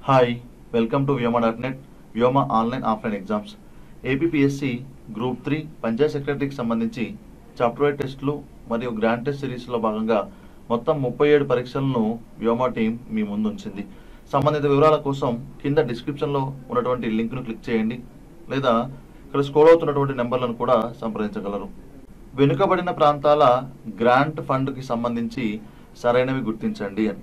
hi welcome to Vyoma dot net Vyoma online offline exams APPSC group three panchayat సెక్రటరీకి సంబంధించి chapter wide టెస్టులు మరియు grand test సిరీస్లో భాగంగా మొత్తం ముప్పై ఏడు పరీక్షలను వ్యోమా టీం మీ ముందు ఉంచింది సంబంధిత వివరాల కోసం కింద డిస్క్రిప్షన్లో ఉన్నటువంటి లింక్ను క్లిక్ చేయండి లేదా ఇక్కడ స్కోర్ అవుతున్నటువంటి నెంబర్లను కూడా సంప్రదించగలరు వెనుకబడిన ప్రాంతాల గ్రాంట్ ఫండ్కి సంబంధించి సరైనవి గుర్తించండి అని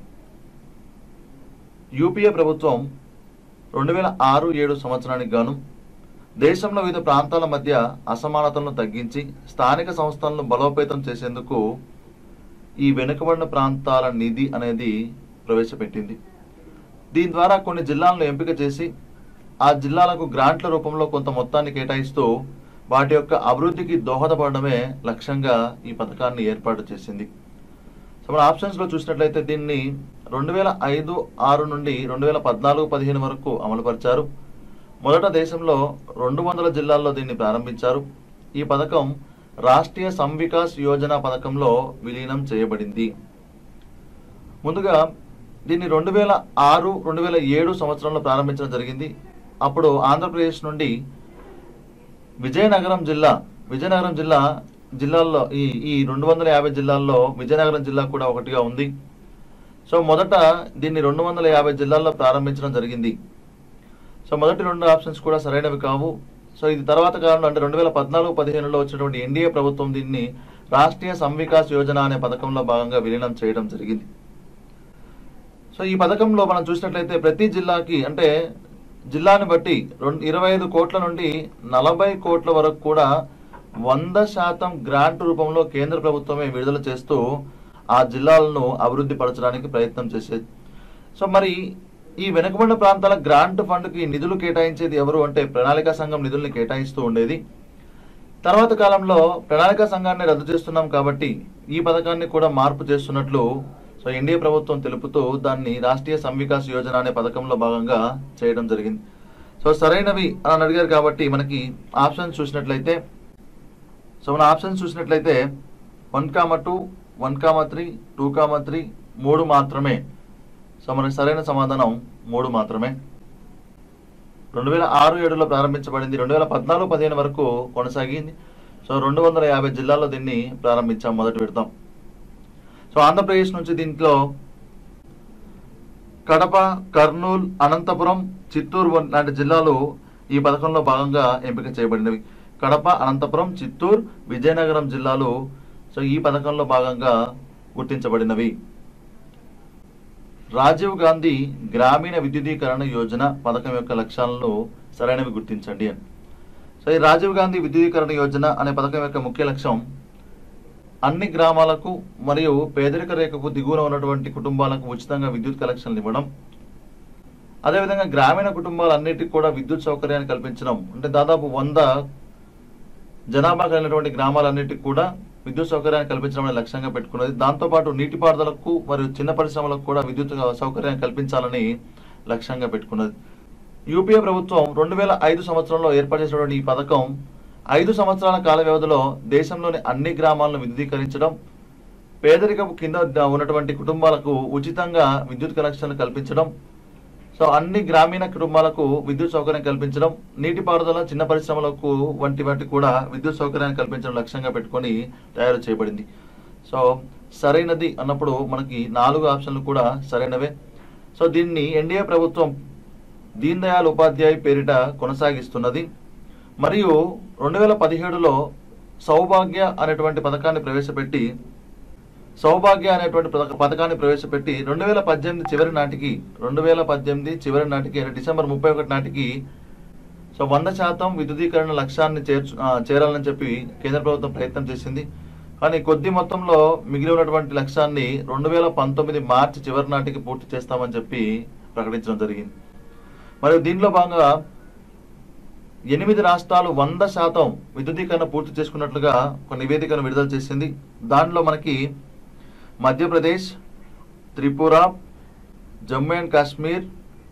యూపీఏ ప్రభుత్వం రెండు వేల ఆరు ఏడు సంవత్సరానికి గాను దేశంలో వివిధ ప్రాంతాల మధ్య అసమానతలను తగ్గించి స్థానిక సంస్థలను బలోపేతం చేసేందుకు ఈ వెనుకబడిన ప్రాంతాల నిధి అనేది ప్రవేశపెట్టింది దీని ద్వారా కొన్ని జిల్లాలను ఎంపిక చేసి ఆ జిల్లాలకు గ్రాంట్ల రూపంలో కొంత మొత్తాన్ని కేటాయిస్తూ వాటి యొక్క అభివృద్ధికి దోహదపడడమే లక్ష్యంగా ఈ పథకాన్ని ఏర్పాటు చేసింది సో మన ఆప్షన్స్లో చూసినట్లయితే దీన్ని రెండు వేల ఐదు ఆరు నుండి రెండు వేల పద్నాలుగు పదిహేను వరకు అమలుపరిచారు మొదట దేశంలో రెండు వందల జిల్లాల్లో దీన్ని ప్రారంభించారు ఈ పథకం రాష్ట్రీయ సంవికాస్ యోజన పథకంలో విలీనం చేయబడింది ముందుగా దీన్ని రెండు వేల ఆరు రెండు వేల ఏడు సంవత్సరంలో ప్రారంభించడం జరిగింది అప్పుడు ఆంధ్రప్రదేశ్ నుండి విజయనగరం జిల్లా విజయనగరం జిల్లా జిల్లాల్లో ఈ ఈ రెండు వందల యాభై జిల్లాల్లో విజయనగరం జిల్లా కూడా ఒకటిగా ఉంది సో మొదట దీన్ని రెండు వందల యాభై జిల్లాల్లో ప్రారంభించడం జరిగింది సో మొదటి రెండు ఆప్షన్స్ కూడా సరైనవి కావు సో ఇది తర్వాత కాలంలో అంటే రెండు వేల పద్నాలుగు పదిహేనులో వచ్చినటువంటి ఎన్డీఏ ప్రభుత్వం దీన్ని రాష్ట్రీయ సంవికాస్ యోజన అనే పథకంలో భాగంగా విలీనం చేయడం జరిగింది సో ఈ పథకంలో మనం చూసినట్లయితే ప్రతి జిల్లాకి అంటే జిల్లాని బట్టి రెండు ఇరవై ఐదు కోట్ల నుండి నలభై కోట్ల వరకు కూడా వంద శాతం గ్రాంట్ రూపంలో కేంద్ర ప్రభుత్వమే విడుదల చేస్తూ ఆ జిల్లాలను అభివృద్ధి పరచడానికి ప్రయత్నం చేసేది సో మరి ఈ వెనుకబడిన ప్రాంతాల గ్రాంట్ ఫండ్కి నిధులు కేటాయించేది ఎవరు అంటే ప్రణాళికా సంఘం నిధుల్ని కేటాయిస్తూ ఉండేది తర్వాత కాలంలో ప్రణాళికా సంఘాన్ని రద్దు చేస్తున్నాం కాబట్టి ఈ పథకాన్ని కూడా మార్పు చేస్తున్నట్లు సో ఎన్డీఏ ప్రభుత్వం తెలుపుతూ దాన్ని రాష్ట్రీయ సంవికాస్ యోజన అనే పథకంలో భాగంగా చేయడం జరిగింది సో సరైనవి అని అడిగారు కాబట్టి మనకి ఆప్షన్స్ చూసినట్లయితే సో మన ఆప్షన్స్ చూసినట్లయితే one comma two one comma three two comma three మూడు మాత్రమే సో మనకి సరైన సమాధానం మూడు మాత్రమే రెండు వేల ఆరు ఏడులో ప్రారంభించబడింది రెండు వేల పద్నాలుగు పదిహేను వరకు కొనసాగింది సో రెండు వందల యాభై జిల్లాల్లో దీన్ని ప్రారంభించాం మొదటి విడతాం సో ఆంధ్రప్రదేశ్ నుంచి దీంట్లో కడప కర్నూలు అనంతపురం చిత్తూరు వం- లాంటి జిల్లాలు ఈ పథకంలో భాగంగా ఎంపిక చేయబడినవి కడప అనంతపురం చిత్తూరు విజయనగరం జిల్లాలు సో ఈ పథకంలో భాగంగా గుర్తించబడినవి రాజీవ్ గాంధీ గ్రామీణ విద్యుదీకరణ యోజన పథకం యొక్క లక్ష్యాలను సరైనవి గుర్తించండి అని సో ఈ రాజీవ్ గాంధీ విద్యుదీకరణ యోజన అనే పథకం యొక్క ముఖ్య లక్ష్యం అన్ని గ్రామాలకు మరియు పేదరిక రేఖకు దిగువన ఉన్నటువంటి కుటుంబాలకు ఉచితంగా విద్యుత్ కనెక్షన్లు ఇవ్వడం అదేవిధంగా గ్రామీణ కుటుంబాలన్నిటికీ కూడా విద్యుత్ సౌకర్యాన్ని కల్పించడం అంటే దాదాపు వంద జనాభా కలిగినటువంటి గ్రామాలన్నిటికీ కూడా విద్యుత్ సౌకర్యాన్ని కల్పించడం అనే లక్ష్యంగా పెట్టుకున్నది దాంతోపాటు నీటిపారుదలకు మరియు చిన్న పరిశ్రమలకు కూడా విద్యుత్ సౌకర్యాన్ని కల్పించాలని లక్ష్యంగా పెట్టుకున్నది యూపీఏ ప్రభుత్వం రెండు వేల ఐదు సంవత్సరంలో ఏర్పాటు చేసినటువంటి ఈ పథకం ఐదు సంవత్సరాల కాల వ్యవధిలో దేశంలోని అన్ని గ్రామాలను విద్యుదీకరించడం పేదరికపు కింద ద- ఉన్నటువంటి కుటుంబాలకు ఉచితంగా విద్యుత్ కనెక్షన్లు కల్పించడం సో అన్ని గ్రామీణ కుటుంబాలకు విద్యుత్ సౌకర్యం కల్పించడం నీటిపారుదల చిన్న పరిశ్రమలకు వంటి వాటి కూడా విద్యుత్ సౌకర్యాన్ని కల్పించడం లక్ష్యంగా పెట్టుకొని తయారు చేయబడింది సో సరైనది అన్నప్పుడు మనకి నాలుగు ఆప్షన్లు కూడా సరైనవే సో దీన్ని ఎన్డీఏ ప్రభుత్వం దీన్ దయాళ్ ఉపాధ్యాయ్ పేరిట కొనసాగిస్తున్నది మరియు రెండు వేల పదిహేడులో సౌభాగ్య అనేటువంటి పథకాన్ని ప్రవేశపెట్టి సౌభాగ్య అనేటువంటి పథక- పథకాన్ని ప్రవేశపెట్టి రెండు వేల పద్దెనిమిది చివరి నాటికి రెండు వేల పద్దెనిమిది చివరి నాటికి అంటే డిసెంబర్ ముప్పై ఒకటి నాటికి సో వంద శాతం విద్యుదీకరణ లక్ష్యాన్ని చేర్చు ఆ, చేరాలని చెప్పి కేంద్ర ప్రభుత్వం ప్రయత్నం చేసింది కానీ కొద్ది మొత్తంలో మిగిలి ఉన్నటువంటి లక్ష్యాన్ని రెండు వేల పంతొమ్మిది మార్చి చివరి నాటికి పూర్తి చేస్తామని చెప్పి ప్రకటించడం జరిగింది మరియు దీనిలో భాగంగా ఎనిమిది రాష్ట్రాలు వంద శాతం విద్యుదీకరణ పూర్తి చేసుకున్నట్లుగా ఒక నివేదికను విడుదల చేసింది దానిలో మనకి Madhya Pradesh Tripura Jammu and Kashmir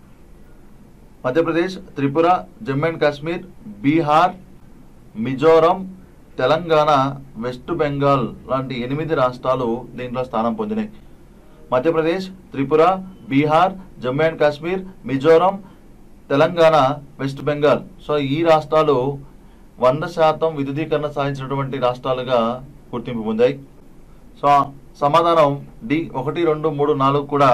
Madhya Pradesh Tripura Jammu and Kashmir Bihar Mizoram Telangana west Bengal లాంటి ఎనిమిది రాష్ట్రాలు దీంట్లో స్థానం పొందినాయి Madhya Pradesh Tripura Bihar Jammu and Kashmir Mizoram Telangana west Bengal so ఈ రాష్ట్రాలు వంద శాతం విద్యుదీకరణ సాధించినటువంటి రాష్ట్రాలుగా గుర్తింపు పొందాయి సో సమాధానం డి ఒకటి రెండు మూడు నాలుగు కూడా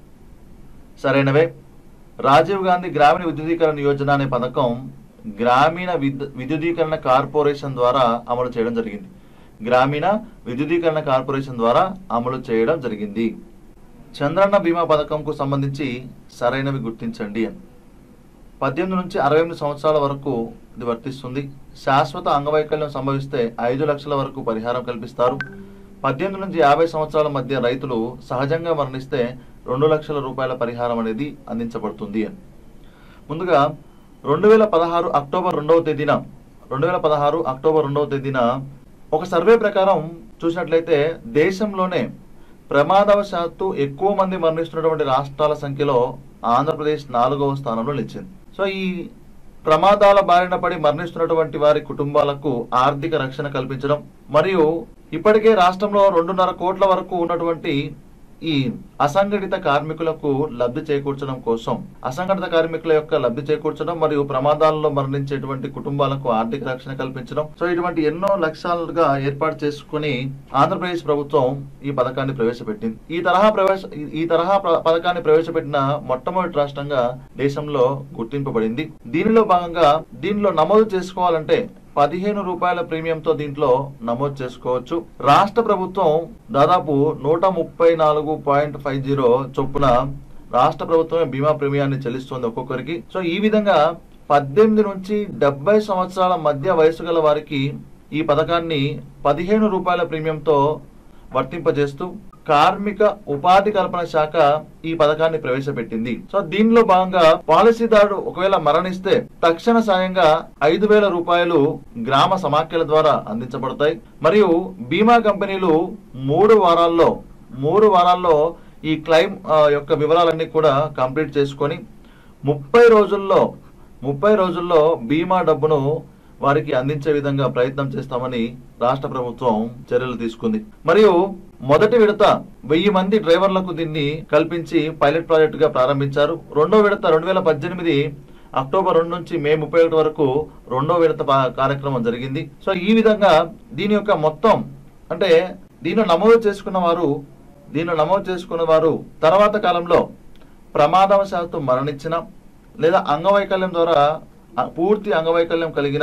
సరైనవే రాజీవ్ గాంధీ గ్రామీణ విద్యుదీకరణ యోజన అనే పథకం గ్రామీణ విద్యు విద్యుదీకరణ కార్పొరేషన్ ద్వారా అమలు చేయడం జరిగింది గ్రామీణ విద్యుదీకరణ కార్పొరేషన్ ద్వారా అమలు చేయడం జరిగింది చంద్రన్న బీమా పథకంకు సంబంధించి సరైనవి గుర్తించండి అని పద్దెనిమిది నుంచి అరవై ఎనిమిది సంవత్సరాల వరకు ఇది వర్తిస్తుంది శాశ్వత అంగవైకల్యం సంభవిస్తే ఐదు లక్షల వరకు పరిహారం కల్పిస్తారు పద్దెనిమిది నుంచి యాభై సంవత్సరాల మధ్య రైతులు సహజంగా మరణిస్తే రెండు లక్షల రూపాయల పరిహారం అనేది అందించబడుతుంది అని ముందుగా రెండు వేల పదహారు అక్టోబర్ రెండవ తేదీన రెండు వేల పదహారు అక్టోబర్ రెండవ తేదీన ఒక సర్వే ప్రకారం చూసినట్లయితే దేశంలోనే ప్రమాదవశాత్తు ఎక్కువ మంది మరణిస్తున్నటువంటి రాష్ట్రాల సంఖ్యలో ఆంధ్రప్రదేశ్ నాలుగవ స్థానంలో నిలిచింది సో ఈ ప్రమాదాల బారిన పడి మరణిస్తున్నటువంటి వారి కుటుంబాలకు ఆర్థిక రక్షణ కల్పించడం మరియు ఇప్పటికే రాష్ట్రంలో రెండున్నర కోట్ల వరకు ఉన్నటువంటి ఈ అసంఘటిత కార్మికులకు లబ్ధి చేకూర్చడం కోసం అసంఘటిత కార్మికుల యొక్క లబ్ధి చేకూర్చడం మరియు ప్రమాదాల్లో మరణించేటువంటి కుటుంబాలకు ఆర్థిక రక్షణ కల్పించడం సో ఇటువంటి ఎన్నో లక్ష్యాలుగా ఏర్పాటు చేసుకుని ఆంధ్రప్రదేశ్ ప్రభుత్వం ఈ పథకాన్ని ప్రవేశపెట్టింది ఈ తరహా ప్రవేశ ఈ- ఈ తరహా ప్ర- పథకాన్ని ప్రవేశపెట్టిన మొట్టమొదటి రాష్ట్రంగా దేశంలో గుర్తింపబడింది దీనిలో భాగంగా దీనిలో నమోదు చేసుకోవాలంటే పదిహేను రూపాయల ప్రీమియంతో దీంట్లో నమోదు చేసుకోవచ్చు రాష్ట్ర ప్రభుత్వం దాదాపు నూట ముప్పై నాలుగు పాయింట్ ఫైవ్ జీరో చొప్పున రాష్ట్ర ప్రభుత్వమే బీమా ప్రీమియాన్ని చెల్లిస్తుంది ఒక్కొక్కరికి సో ఈ విధంగా పద్దెనిమిది నుంచి డెబ్బై సంవత్సరాల మధ్య వయసు గల వారికి ఈ పథకాన్ని పదిహేను రూపాయల ప్రీమియంతో వర్తింపజేస్తూ కార్మిక ఉపాధి కల్పన శాఖ ఈ పథకాన్ని ప్రవేశపెట్టింది సో దీనిలో భాగంగా పాలసీదారుడు ఒకవేళ మరణిస్తే తక్షణ సాయంగా ఐదు వేల రూపాయలు గ్రామ సమాఖ్యల ద్వారా అందించబడతాయి మరియు బీమా కంపెనీలు మూడు వారాల్లో మూడు వారాల్లో ఈ క్లెయిమ్ ఆ, యొక్క వివరాలన్నీ కూడా కంప్లీట్ చేసుకొని ముప్పై రోజుల్లో ముప్పై రోజుల్లో బీమా డబ్బును వారికి అందించే విధంగా ప్రయత్నం చేస్తామని రాష్ట్ర ప్రభుత్వం చర్యలు తీసుకుంది మరియు మొదటి విడత వెయ్యి మంది డ్రైవర్లకు దీన్ని కల్పించి పైలట్ ప్రాజెక్ట్ గా ప్రారంభించారు రెండో విడత రెండు వేల పద్దెనిమిది అక్టోబర్ రెండు నుంచి మే ముప్పై ఒకటి వరకు రెండో విడత పా- కార్యక్రమం జరిగింది సో ఈ విధంగా దీని యొక్క మొత్తం అంటే దీనిలో నమోదు చేసుకున్న వారు దీనిలో నమోదు చేసుకున్న వారు తర్వాత కాలంలో ప్రమాదవశాత్తు మరణించిన లేదా అంగవైకల్యం ద్వారా ఆ పూర్తి అంగవైకల్యం కలిగిన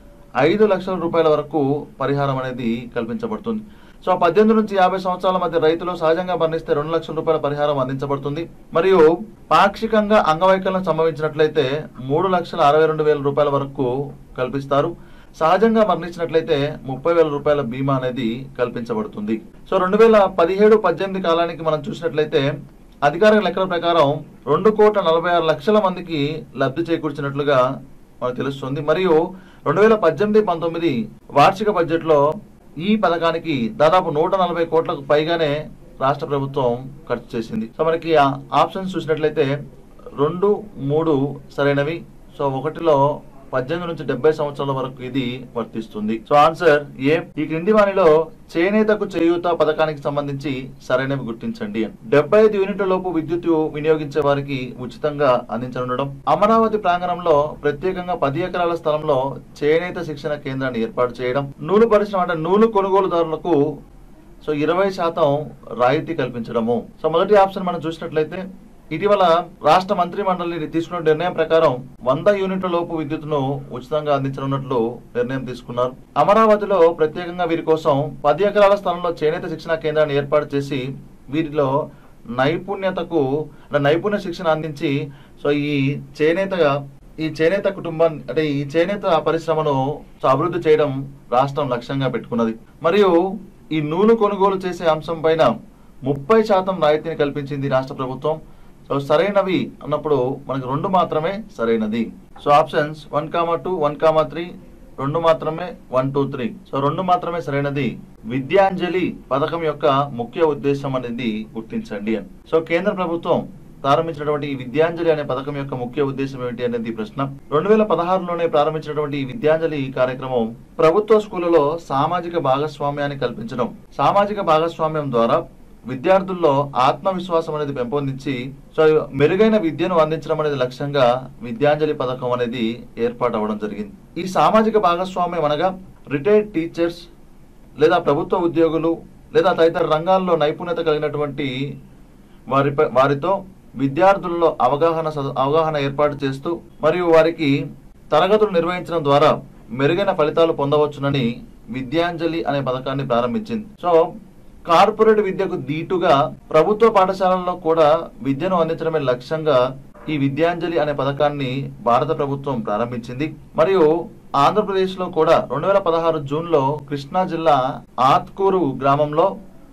ఐదు లక్షల రూపాయల వరకు పరిహారం అనేది కల్పించబడుతుంది సో పద్దెనిమిది నుంచి యాభై సంవత్సరాల మధ్య రైతులు సహజంగా మరణిస్తే రెండు లక్షల రూపాయల పరిహారం అందించబడుతుంది మరియు పాక్షికంగా అంగవైకల్యం సంభవించినట్లయితే మూడు లక్షల అరవై రెండు వేల రూపాయల వరకు కల్పిస్తారు సహజంగా మరణించినట్లయితే ముప్పై వేల రూపాయల బీమా అనేది కల్పించబడుతుంది సో రెండు వేల పదిహేడు పద్దెనిమిది కాలానికి మనం చూసినట్లయితే అధికారిక లెక్కల ప్రకారం రెండు కోట్ల నలభై ఆరు లక్షల మందికి లబ్ధి చేకూర్చినట్లుగా మనకు తెలుస్తుంది మరియు రెండు వేల పద్దెనిమిది పంతొమ్మిది వార్షిక బడ్జెట్ లో ఈ పథకానికి దాదాపు నూట నలభై కోట్లకు పైగానే రాష్ట్ర ప్రభుత్వం ఖర్చు చేసింది సో మనకి ఆ ఆప్షన్స్ చూసినట్లయితే రెండు మూడు సరైనవి సో ఒకటిలో పద్దెనిమిది నుంచి డెబ్బై సంవత్సరాల వరకు ఇది వర్తిస్తుంది సో ఆన్సర్ ఏ ఈ క్రింది వానిలో చేనేతకు చేయూత పథకానికి సంబంధించి సరైనవి గుర్తించండి అని డెబ్బై ఐదు యూనిట్ల లోపు విద్యుత్ వినియోగించే వారికి ఉచితంగా అందించనుండడం అమరావతి ప్రాంగణంలో ప్రత్యేకంగా పది ఎకరాల స్థలంలో చేనేత శిక్షణ కేంద్రాన్ని ఏర్పాటు చేయడం నూలు పరిశ్రమ అంటే నూలు కొనుగోలుదారులకు సో ఇరవై శాతం రాయితీ కల్పించడము సో మొదటి ఆప్షన్ మనం చూసినట్లయితే ఇటీవల రాష్ట్ర మంత్రి మండలి తీసుకున్న నిర్ణయం ప్రకారం వంద యూనిట్ల లోపు విద్యుత్తును ఉచితంగా అందించనున్నట్లు నిర్ణయం తీసుకున్నారు అమరావతిలో ప్రత్యేకంగా వీరి కోసం పది ఎకరాల స్థలంలో చేనేత శిక్షణ కేంద్రాన్ని ఏర్పాటు చేసి వీరిలో నైపుణ్యతకు అంటే నైపుణ్య శిక్షణ అందించి సో ఈ చేనేతగా ఈ చేనేత కుటుంబాన్ని అంటే ఈ చేనేత పరిశ్రమను సో అభివృద్ధి చేయడం రాష్ట్రం లక్ష్యంగా పెట్టుకున్నది మరియు ఈ నూలు కొనుగోలు చేసే అంశం పైన ముప్పై శాతం రాయితీని కల్పించింది రాష్ట్ర ప్రభుత్వం సో సరైనవి అన్నప్పుడు మనకు రెండు మాత్రమే సరైనది so options one comma two one comma three రెండు మాత్రమే వన్ టూ త్రీ సో రెండు మాత్రమే సరైనది విద్యాంజలి పథకం యొక్క ముఖ్య ఉద్దేశం అనేది గుర్తించండి అని సో కేంద్ర ప్రభుత్వం ప్రారంభించినటువంటి ఈ విద్యాంజలి అనే పథకం యొక్క ముఖ్య ఉద్దేశం ఏమిటి అనేది ప్రశ్న రెండు వేల పదహారులోనే ప్రారంభించినటువంటి ఈ విద్యాంజలి కార్యక్రమం ప్రభుత్వ స్కూళ్లలో సామాజిక భాగస్వామ్యాన్ని కల్పించడం సామాజిక భాగస్వామ్యం ద్వారా విద్యార్థుల్లో ఆత్మవిశ్వాసం అనేది పెంపొందించి సో మెరుగైన విద్యను అందించడం అనేది లక్ష్యంగా విద్యాంజలి పథకం అనేది ఏర్పాటు అవ్వడం జరిగింది ఈ సామాజిక భాగస్వామ్యం అనగా రిటైర్డ్ టీచర్స్ లేదా ప్రభుత్వ ఉద్యోగులు లేదా తదితర రంగాల్లో నైపుణ్యత కలిగినటువంటి వారి వారితో విద్యార్థుల్లో అవగాహన సద- అవగాహన ఏర్పాటు చేస్తూ మరియు వారికి తరగతులు నిర్వహించడం ద్వారా మెరుగైన ఫలితాలు పొందవచ్చునని విద్యాంజలి అనే పథకాన్ని ప్రారంభించింది సో కార్పొరేట్ విద్యకు దీటుగా ప్రభుత్వ పాఠశాలల్లో కూడా విద్యను అందించడమే లక్ష్యంగా ఈ విద్యాంజలి అనే పథకాన్ని భారత ప్రభుత్వం ప్రారంభించింది మరియు ఆంధ్రప్రదేశ్ లో కూడా రెండు వేల పదహారు జూన్ లో కృష్ణా జిల్లా ఆత్కూరు గ్రామంలో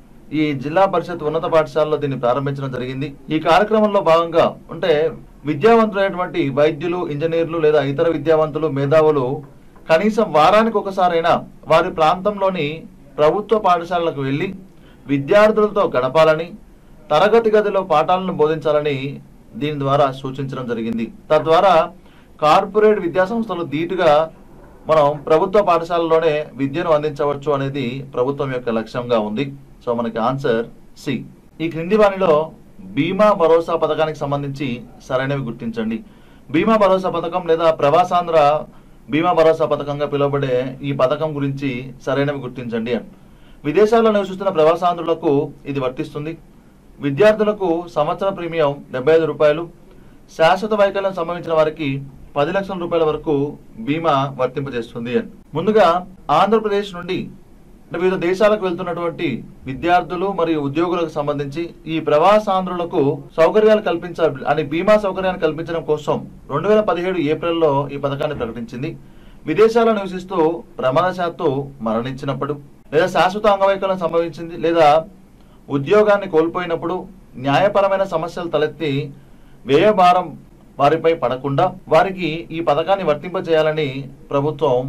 ఈ జిల్లా పరిషత్ ఉన్నత పాఠశాలలో దీన్ని ప్రారంభించడం జరిగింది ఈ కార్యక్రమంలో భాగంగా అంటే విద్యావంతులైనటువంటి వైద్యులు ఇంజనీర్లు లేదా ఇతర విద్యావంతులు మేధావులు కనీసం వారానికి ఒకసారైనా వారి ప్రాంతంలోని ప్రభుత్వ పాఠశాలలకు వెళ్లి విద్యార్థులతో గడపాలని తరగతి గదిలో పాఠాలను బోధించాలని దీని ద్వారా సూచించడం జరిగింది తద్వారా కార్పొరేట్ విద్యా సంస్థలు ధీటుగా మనం ప్రభుత్వ పాఠశాలలోనే విద్యను అందించవచ్చు అనేది ప్రభుత్వం యొక్క లక్ష్యంగా ఉంది సో మనకి ఆన్సర్ సి ఈ క్రింది వానిలో బీమా భరోసా పథకానికి సంబంధించి సరైనవి గుర్తించండి బీమా భరోసా పథకం లేదా ప్రవాసాంధ్ర బీమా భరోసా పథకంగా పిలువబడే ఈ పథకం గురించి సరైనవి గుర్తించండి అని విదేశాల్లో నివసిస్తున్న ప్రవాసాంధ్రులకు ఇది వర్తిస్తుంది విద్యార్థులకు సంవత్సర ప్రీమియం డెబ్బై ఐదు రూపాయలు శాశ్వత వైకల్యం సంభవించిన వారికి పది లక్షల రూపాయల వరకు బీమా వర్తింపజేస్తుంది అని ముందుగా ఆంధ్రప్రదేశ్ నుండి అంటే వివిధ దేశాలకు వెళ్తున్నటువంటి విద్యార్థులు మరియు ఉద్యోగులకు సంబంధించి ఈ ప్రవాసాంధ్రులకు సౌకర్యాలు కల్పించాలి అని బీమా సౌకర్యాన్ని కల్పించడం కోసం రెండు వేల పదిహేడు ఏప్రిల్లో ఈ పథకాన్ని ప్రకటించింది విదేశాల్లో నివసిస్తూ ప్రమాదశాత్తు మరణించినప్పుడు లేదా శాశ్వత అంగవైకల్యం సంభవించింది లేదా ఉద్యోగాన్ని కోల్పోయినప్పుడు న్యాయపరమైన సమస్యలు తలెత్తి వ్యయభారం వారిపై పడకుండా వారికి ఈ పథకాన్ని వర్తింపజేయాలని ప్రభుత్వం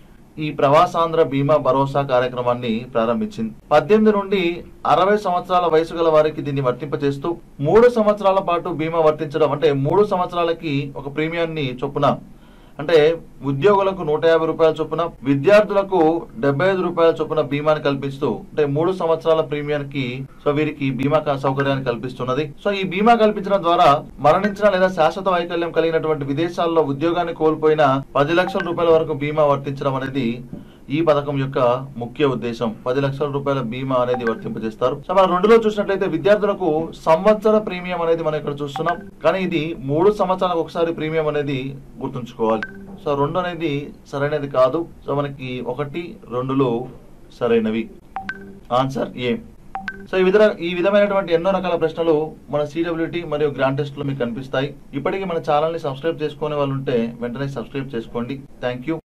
ఈ ప్రవాసాంధ్ర బీమా భరోసా కార్యక్రమాన్ని ప్రారంభించింది పద్దెనిమిది నుండి అరవై సంవత్సరాల వయసు గల వారికి దీన్ని వర్తింపజేస్తూ మూడు సంవత్సరాల పాటు బీమా వర్తించడం అంటే మూడు సంవత్సరాలకి ఒక ప్రీమియాన్ని చొప్పున అంటే ఉద్యోగులకు నూట యాభై రూపాయల చొప్పున విద్యార్థులకు డెబ్బై ఐదు రూపాయల చొప్పున బీమాని కల్పిస్తూ అంటే మూడు సంవత్సరాల ప్రీమియానికి సో వీరికి బీమా క- సౌకర్యాన్ని కల్పిస్తున్నది సో ఈ బీమా కల్పించడం ద్వారా మరణించిన లేదా శాశ్వత వైకల్యం కలిగినటువంటి విదేశాల్లో ఉద్యోగాన్ని కోల్పోయిన పది లక్షల రూపాయల వరకు బీమా వర్తించడం అనేది ఈ పథకం యొక్క ముఖ్య ఉద్దేశం పది లక్షల రూపాయల బీమా అనేది వర్తింపజేస్తారు సో మనం రెండులో చూసినట్లయితే విద్యార్థులకు సంవత్సర ప్రీమియం అనేది మనం ఇక్కడ చూస్తున్నాం కానీ ఇది మూడు సంవత్సరాలకు ఒకసారి ప్రీమియం అనేది గుర్తుంచుకోవాలి సో రెండు అనేది సరైనది కాదు సో మనకి ఒకటి రెండులో సరైనవి ఆన్సర్ ఏ సో ఈ విధ ఈ విధమైనటువంటి ఎన్నో రకాల ప్రశ్నలు మన సిడబ్ల్యూటీ మరియు గ్రాండ్ టెస్ట్ లో మీకు కనిపిస్తాయి ఇప్పటికీ మన ఛానల్ ని సబ్స్క్రైబ్ చేసుకునే వాళ్ళు ఉంటే వెంటనే సబ్స్క్రైబ్ చేసుకోండి థ్యాంక్ యూ